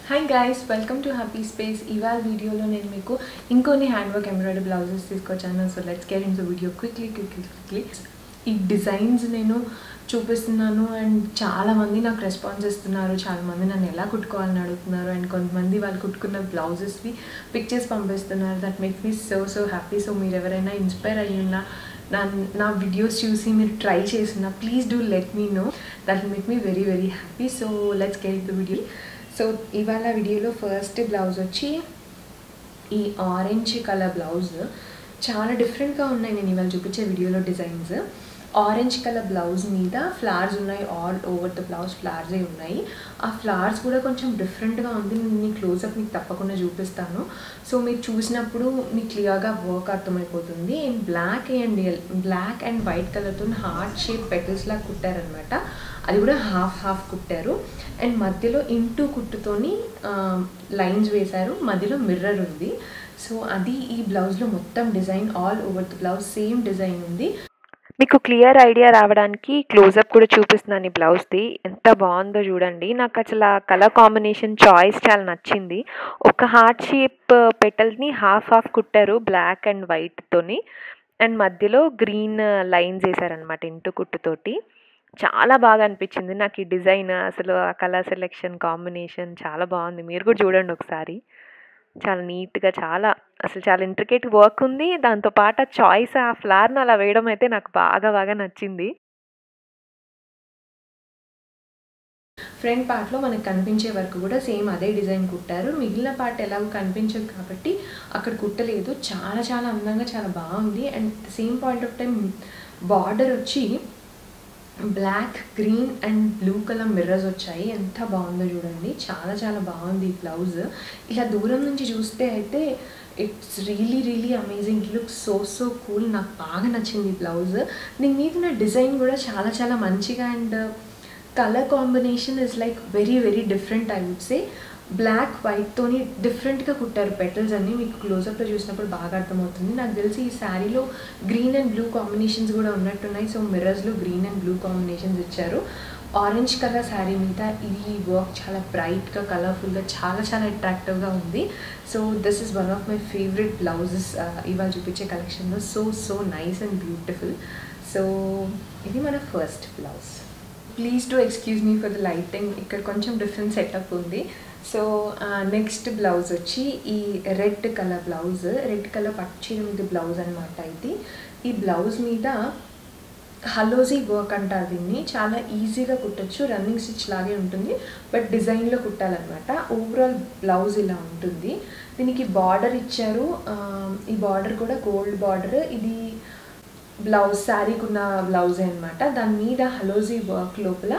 hi guys welcome to happy space ఇవాళ వీడియోలో నేను మీకు ఇంకొన్ని హ్యాండ్ వర్క్ ఎంబ్రాయిడరీ బ్లౌజెస్ తీసుకొచ్చాను so let's get in the video quickly quickly quickly ఈ డిజైన్స్ నేను చూపిస్తున్నాను అండ్ చాలామంది నాకు రెస్పాన్స్ ఇస్తున్నారు చాలామంది నన్ను ఎలా కుట్టుకోవాలని అడుగుతున్నారు అండ్ కొంతమంది వాళ్ళు కుట్టుకున్న బ్లౌజెస్వి పిక్చర్స్ పంపిస్తున్నారు that make me so so happy so మీరు ఎవరైనా ఇన్స్పైర్ అయ్యి ఉన్నా నా నా వీడియోస్ చూసి మీరు ట్రై చేసిన please do let me know that make me very very happy so let's get the video so ఇవాళ వీడియోలో ఫస్ట్ బ్లౌజ్ వచ్చి ఈ ఆరెంజ్ కలర్ బ్లౌజ్ చాలా డిఫరెంట్గా ఉన్నాయి నేను ఇవాళ చూపించే వీడియోలో డిజైన్స్ ఆరెంజ్ కలర్ బ్లౌజ్ మీద ఫ్లవర్స్ ఉన్నాయి ఆల్ ఓవర్ ద బ్లౌజ్ ఫ్లవర్సే ఉన్నాయి ఆ ఫ్లవర్స్ కూడా కొంచెం డిఫరెంట్గా ఉంది నేను మీ క్లోజప్ మీకు తప్పకుండా చూపిస్తాను సో మీరు చూసినప్పుడు మీకు క్లియర్గా వర్క్ అర్థమైపోతుంది and black and black and white కలర్తో హార్ట్ షేప్ పెటల్స్ లాగా కుట్టారనమాట అది కూడా హాఫ్ హాఫ్ కుట్టారు అండ్ మధ్యలో ఇంటూ కుట్టుతోని లైన్స్ వేశారు మధ్యలో మిర్రర్ ఉంది సో అది ఈ బ్లౌజ్లో మొత్తం design all over the blouse same design ఉంది మీకు క్లియర్ ఐడియా రావడానికి క్లోజప్ కూడా చూపిస్తున్నాను ఈ బ్లౌజ్ది ఎంత బాగుందో చూడండి నాకు అసలు ఆ కలర్ కాంబినేషన్ చాయిస్ చాలా నచ్చింది ఒక హార్ట్ షేప్ పెటల్ని హాఫ్ హాఫ్ కుట్టారు బ్లాక్ అండ్ వైట్తోని అండ్ మధ్యలో గ్రీన్ లైన్స్ వేసారనమాట ఇంటూ కుట్టుతోటి చాలా బాగా అనిపించింది నాకు ఈ డిజైన్ అసలు ఆ కలర్ సెలెక్షన్ కాంబినేషన్ చాలా బాగుంది మీరు కూడా చూడండి ఒకసారి చాలా నీట్గా చాలా అసలు చాలా ఇంట్రికేట్ వర్క్ ఉంది దాంతో పాటు ఆ చాయిస్ ఆ ఫ్లవర్ని అలా వేయడం అయితే నాకు బాగా బాగా నచ్చింది ఫ్రంట్ పార్ట్లో మనకు కనిపించే వరకు కూడా సేమ్ అదే డిజైన్ కుట్టారు మిగిలిన పార్ట్ ఎలాగో కనిపించదు కాబట్టి అక్కడ కుట్టలేదు చాలా చాలా అందంగా చాలా బాగుంది and same point of time border వచ్చి black green and blue colour mirrors వచ్చాయి ఎంత బాగుందో చూడండి చాలా చాలా బాగుంది ఈ బ్లౌజ్ ఇలా దూరం నుంచి చూస్తే అయితే it's really really amazing look so so cool నాకు బాగా నచ్చింది ఈ బ్లౌజ్ దీని మీద ఉన్న డిజైన్ కూడా చాలా చాలా మంచిగా and colour combination is like very very different I would say black వైట్తోని డిఫరెంట్గా కుట్టారు పెటల్స్ అన్ని మీకు క్లోజప్లో చూసినప్పుడు బాగా అర్థమవుతుంది నాకు తెలిసి ఈ శారీలో గ్రీన్ అండ్ బ్లూ కాంబినేషన్స్ కూడా ఉన్నట్టున్నాయి సో మిర్రర్స్లో గ్రీన్ అండ్ బ్లూ కాంబినేషన్స్ ఇచ్చారు ఆరెంజ్ కలర్ శారీ మీద ఇది వర్క్ చాలా బ్రైట్గా కలర్ఫుల్గా చాలా చాలా అట్రాక్టివ్గా ఉంది so this is one of my favourite blouses ఇవాళ చూపించే కలెక్షన్లో so so nice and beautiful so ఇది మన first blouse please to excuse me for the lighting ఇక్కడ కొంచెం డిఫరెంట్ సెటప్ ఉంది సో నెక్స్ట్ బ్లౌజ్ వచ్చి ఈ red colour blouse red colour పట్టుచీర మీద బ్లౌజ్ అనమాట ఇది ఈ బ్లౌజ్ మీద హలోజీ వర్క్ అంటారు దీన్ని చాలా ఈజీగా కుట్టచ్చు రన్నింగ్ స్టిచ్ లాగే ఉంటుంది బట్ డిజైన్లో కుట్టాలన్నమాట ఓవరాల్ బ్లౌజ్ ఇలా ఉంటుంది దీనికి బార్డర్ ఇచ్చారు ఈ బార్డర్ కూడా గోల్డ్ బార్డర్ ఇది బ్లౌజ్ శారీకి ఉన్న బ్లౌజే అనమాట దాని మీద హలోజీ వర్క్ లోపల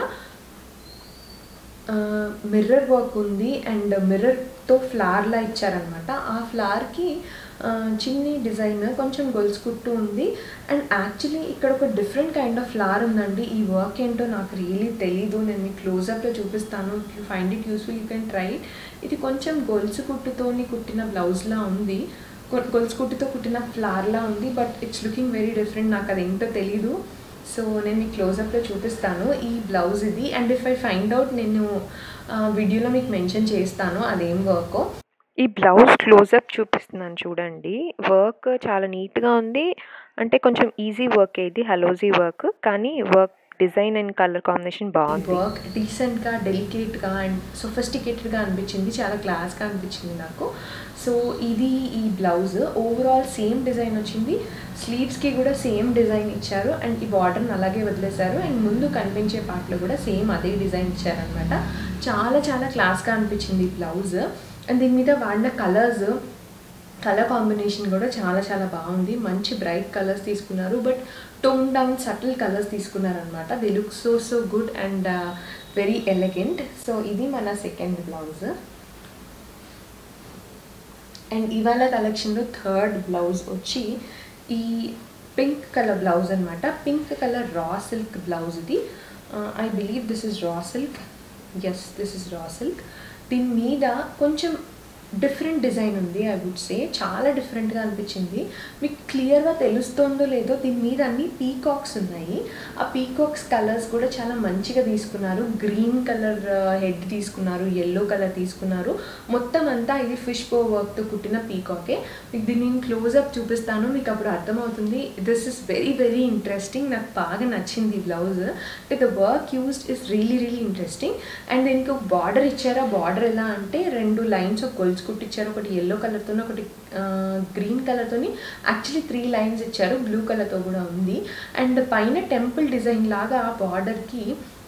మిర్రర్ వర్క్ ఉంది అండ్ మిర్రర్తో ఫ్లవర్లా ఇచ్చారనమాట ఆ ఫ్లవర్కి చిన్ని డిజైన్ కొంచెం గొలుసు కుట్టు ఉంది అండ్ యాక్చువల్లీ ఇక్కడ ఒక డిఫరెంట్ కైండ్ ఆఫ్ ఫ్లవర్ ఉందండి ఈ వర్క్ ఏంటో నాకు రియలీ తెలీదు నేను మీకు క్లోజప్లో చూపిస్తాను if you find it useful you can try ఇది కొంచెం గొలుసు కుట్టుతోని కుట్టిన బ్లౌజ్లా ఉంది గొలుసు కుట్టుతో కుట్టిన ఫ్లవర్లా ఉంది but it's looking very different నాకు అది ఏంటో తెలీదు సో నేను మీకు క్లోజప్లో చూపిస్తాను ఈ బ్లౌజ్ ఇది and if I find out నేను వీడియోలో మీకు మెన్షన్ చేస్తాను అదేం వర్కో ఈ బ్లౌజ్ క్లోజప్ చూపిస్తున్నాను చూడండి వర్క్ చాలా నీట్గా ఉంది అంటే కొంచెం ఈజీ వర్క్ ఇది హలోజీ వర్క్ కానీ work design and colour combination బాగుంది వర్క్ డీసెంట్గా డెలికేట్గా అండ్ సొఫిస్టికేటెడ్గా అనిపించింది చాలా క్లాస్గా అనిపించింది నాకు సో ఇది ఈ బ్లౌజ్ ఓవరాల్ సేమ్ డిజైన్ వచ్చింది స్లీవ్స్కి కూడా సేమ్ డిజైన్ ఇచ్చారు అండ్ ఈ బార్డర్ని అలాగే వదిలేశారు అండ్ ముందు కనిపించే పార్ట్లో కూడా సేమ్ అదే డిజైన్ ఇచ్చారనమాట చాలా చాలా క్లాస్గా అనిపించింది ఈ బ్లౌజ్ అండ్ దీని మీద వాడిన కలర్స్ కలర్ కాంబినేషన్ కూడా చాలా చాలా బాగుంది మంచి బ్రైట్ కలర్స్ తీసుకున్నారు but tone down subtle colours తీసుకున్నారనమాట the look so so good and very elegant so ఇది మన సెకండ్ బ్లౌజ్ అండ్ ఇవాళ కలెక్షన్లో థర్డ్ బ్లౌజ్ వచ్చి ఈ పింక్ కలర్ బ్లౌజ్ అనమాట pink colour raw silk blouse ఇది I believe this is raw silk yes this is raw silk దీని మీద కొంచెం డిఫరెంట్ డిజైన్ ఉంది ఐ వుడ్ సే చాలా డిఫరెంట్గా అనిపించింది మీకు క్లియర్గా తెలుస్తుందో లేదో దీని మీద అన్ని పీకాక్స్ ఉన్నాయి ఆ పీకాక్స్ కలర్స్ కూడా చాలా మంచిగా తీసుకున్నారు గ్రీన్ కలర్ హెడ్ తీసుకున్నారు ఎల్లో కలర్ తీసుకున్నారు మొత్తం అంతా ఇది ఫిష్ బో వర్క్తో కుట్టిన పీకాకే మీకు దీన్ని నేను క్లోజ్అప్ చూపిస్తాను మీకు అప్పుడు అర్థమవుతుంది this is very very interesting నాకు బాగా నచ్చింది ఈ blouse the work used is really really interesting and దీనికి ఒక బార్డర్ ఇచ్చారు ఆ బార్డర్ ఎలా అంటే రెండు లైన్స్ ఒక గొలుసు కుట్టించారు ఒకటి ఎల్లో కలర్తో ఒకటి గ్రీన్ కలర్తోని యాక్చువల్లీ త్రీ లైన్స్ ఇచ్చారు బ్లూ కలర్తో కూడా ఉంది అండ్ పైన టెంపుల్ డిజైన్ లాగా ఆ బార్డర్కి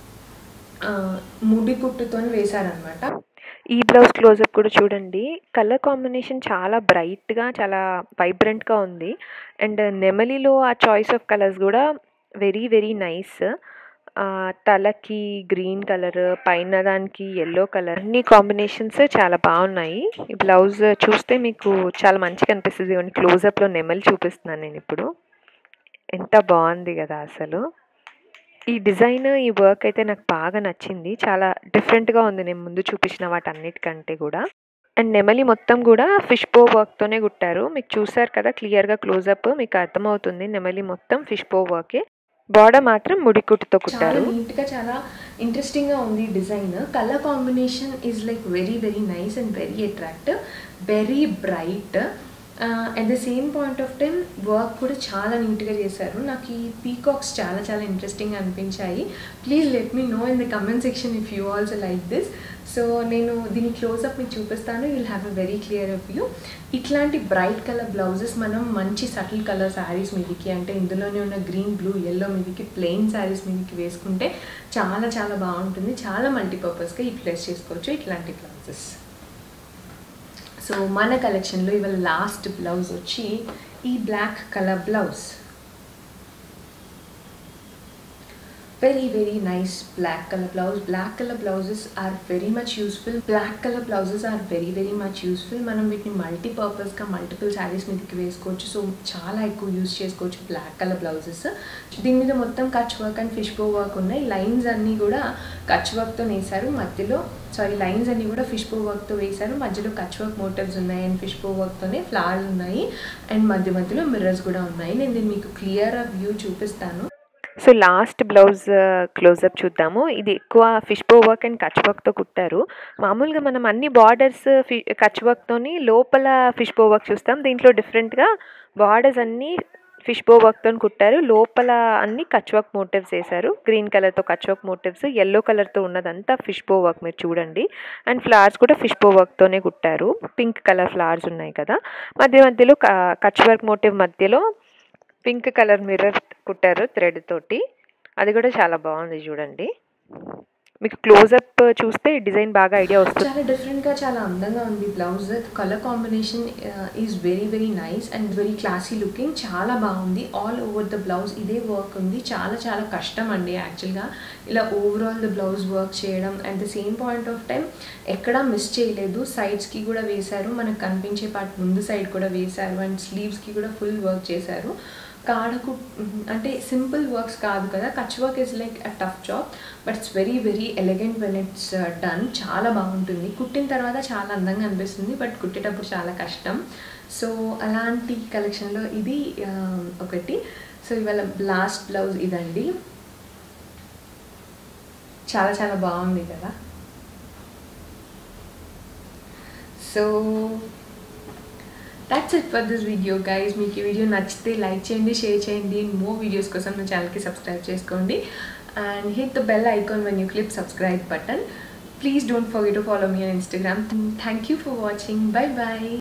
ముడి కుట్టుతో వేశారనమాట ఈ బ్లౌజ్ క్లోజప్ కూడా చూడండి కలర్ కాంబినేషన్ చాలా బ్రైట్గా చాలా వైబ్రెంట్గా ఉంది అండ్ నెమలిలో ఆ చాయిస్ ఆఫ్ కలర్స్ కూడా వెరీ వెరీ నైస్ తలకి గ్రీన్ కలర్ పైన దానికి ఎల్లో కలర్ అన్ని కాంబినేషన్స్ చాలా బాగున్నాయి ఈ బ్లౌజ్ చూస్తే మీకు చాలా మంచిగా అనిపిస్తుంది ఇవన్నీ క్లోజప్లో నెమలి చూపిస్తున్నాను నేను ఇప్పుడు ఎంత బాగుంది కదా అసలు ఈ డిజైన్ ఈ వర్క్ అయితే నాకు బాగా నచ్చింది చాలా డిఫరెంట్గా ఉంది నేను ముందు చూపించిన వాటన్నిటికంటే కూడా అండ్ నెమలి మొత్తం కూడా ఫిష్ బో వర్క్తోనే కుట్టారు మీకు చూసారు కదా క్లియర్గా క్లోజప్ మీకు అర్థమవుతుంది నెమలి మొత్తం ఫిష్ బో వర్కే బార్డర్ మాత్రం ముడికుట్టుతో చాలా కుట్టారు నీట్గా చాలా ఇంట్రెస్టింగ్గా ఉంది design colour combination is like very very nice and very attractive very bright at the same point of time work కూడా చాలా నీట్గా చేశారు నాకు ఈ పీకాక్స్ చాలా చాలా ఇంట్రెస్టింగ్ అనిపించాయి please let me know in the comment section if you also like this so నేను దీని క్లోజప్ మీకు చూపిస్తాను will have a very clear view ఇట్లాంటి బ్రైట్ కలర్ బ్లౌజెస్ మనం మంచి సటిల్ కలర్ శారీస్ మీదకి అంటే ఇందులోనే ఉన్న గ్రీన్ బ్లూ ఎల్లో మీదకి ప్లెయిన్ శారీస్ మీదకి వేసుకుంటే చాలా చాలా బాగుంటుంది చాలా మల్టీపర్పస్గా యూటిలైజ్ చేసుకోవచ్చు ఇట్లాంటి బ్లౌజెస్ సో మన కలెక్షన్లో ఇవాళ లాస్ట్ బ్లౌజ్ వచ్చి ఈ black colour blouse very very nice black color blouse black color blouses are very much useful black color blouses are very very much useful మనం వీటిని మల్టీపర్పస్గా మల్టిపుల్ శారీస్ మీదకి వేసుకోవచ్చు సో చాలా ఎక్కువ యూస్ చేసుకోవచ్చు బ్లాక్ కలర్ బ్లౌజెస్ దీని మీద మొత్తం Kutch work and fish bone work ఉన్నాయి లైన్స్ అన్నీ కూడా కచ్ వర్క్తో వేశారు మధ్యలో సారీ లైన్స్ అన్నీ కూడా ఫిష్ బో వర్క్తో వేశారు మధ్యలో కచ్ వర్క్ మోటివ్స్ ఉన్నాయి అండ్ ఫిష్ బో వర్క్తోనే ఫ్లవర్స్ ఉన్నాయి అండ్ మధ్య మధ్యలో మిర్రర్స్ కూడా ఉన్నాయి నేను దీన్ని మీకు క్లియర్ వ్యూ చూపిస్తాను సో లాస్ట్ బ్లౌజ్ క్లోజప్ చూద్దాము ఇది ఎక్కువ fish bone work and Kutch వర్క్తో కుట్టారు మామూలుగా మనం అన్ని బార్డర్స్ ఫి కచ్ వర్క్తోని లోపల ఫిష్ బో వర్క్ చూస్తాం దీంట్లో డిఫరెంట్గా బార్డర్స్ అన్నీ ఫిష్ బో వర్క్తో కుట్టారు లోపల అన్ని కచ్ వర్క్ మోటివ్స్ వేశారు గ్రీన్ కలర్తో కచ్ వర్క్ మోటివ్స్ ఎల్లో కలర్తో ఉన్నదంతా ఫిష్ బో వర్క్ మీరు చూడండి అండ్ ఫ్లవర్స్ కూడా ఫిష్ బో వర్క్తోనే కుట్టారు పింక్ కలర్ ఫ్లవర్స్ ఉన్నాయి కదా మధ్య మధ్యలో కచ్ వర్క్ మోటివ్ మధ్యలో పింక్ కలర్ మిర్రర్ కుట్టారు థ్రెడ్ తోటి అది కూడా చాలా బాగుంది చూడండి మీకు క్లోజప్ చూస్తే డిజైన్ బాగా ఐడియా వస్తుంది చాలా డిఫరెంట్గా చాలా అందంగా ఉంది blouse colour combination is very very nice and very classy looking చాలా బాగుంది ఆల్ ఓవర్ ద బ్లౌజ్ ఇదే వర్క్ ఉంది చాలా చాలా కష్టం అండి యాక్చువల్గా ఇలా ఓవరాల్ ద బ్లౌజ్ వర్క్ చేయడం at the same point of time ఎక్కడా మిస్ చేయలేదు సైడ్స్కి కూడా వేశారు మనకు కనిపించే పార్ట్ ముందు సైడ్ కూడా వేశారు అండ్ స్లీవ్స్కి కూడా ఫుల్ వర్క్ చేశారు కాడకు అంటే సింపుల్ వర్క్స్ కాదు కదా Kutch work is like a tough job but it's very very elegant when it's done చాలా బాగుంటుంది కుట్టిన తర్వాత చాలా అందంగా అనిపిస్తుంది బట్ కుట్టేటప్పుడు చాలా కష్టం సో అలాంటి కలెక్షన్లో ఇది ఆ, ఒకటి సో ఇవాళ లాస్ట్ బ్లౌజ్ ఇదండి చాలా చాలా బాగుంది కదా so that's it for this video guys మీకు ఈ వీడియో నచ్చితే లైక్ చేయండి షేర్ చేయండి మోర్ వీడియోస్ కోసం నా ఛానల్కి సబ్స్క్రైబ్ చేసుకోండి and hit the bell icon when you click subscribe button please don't forget to follow me on Instagram thank you for watching bye by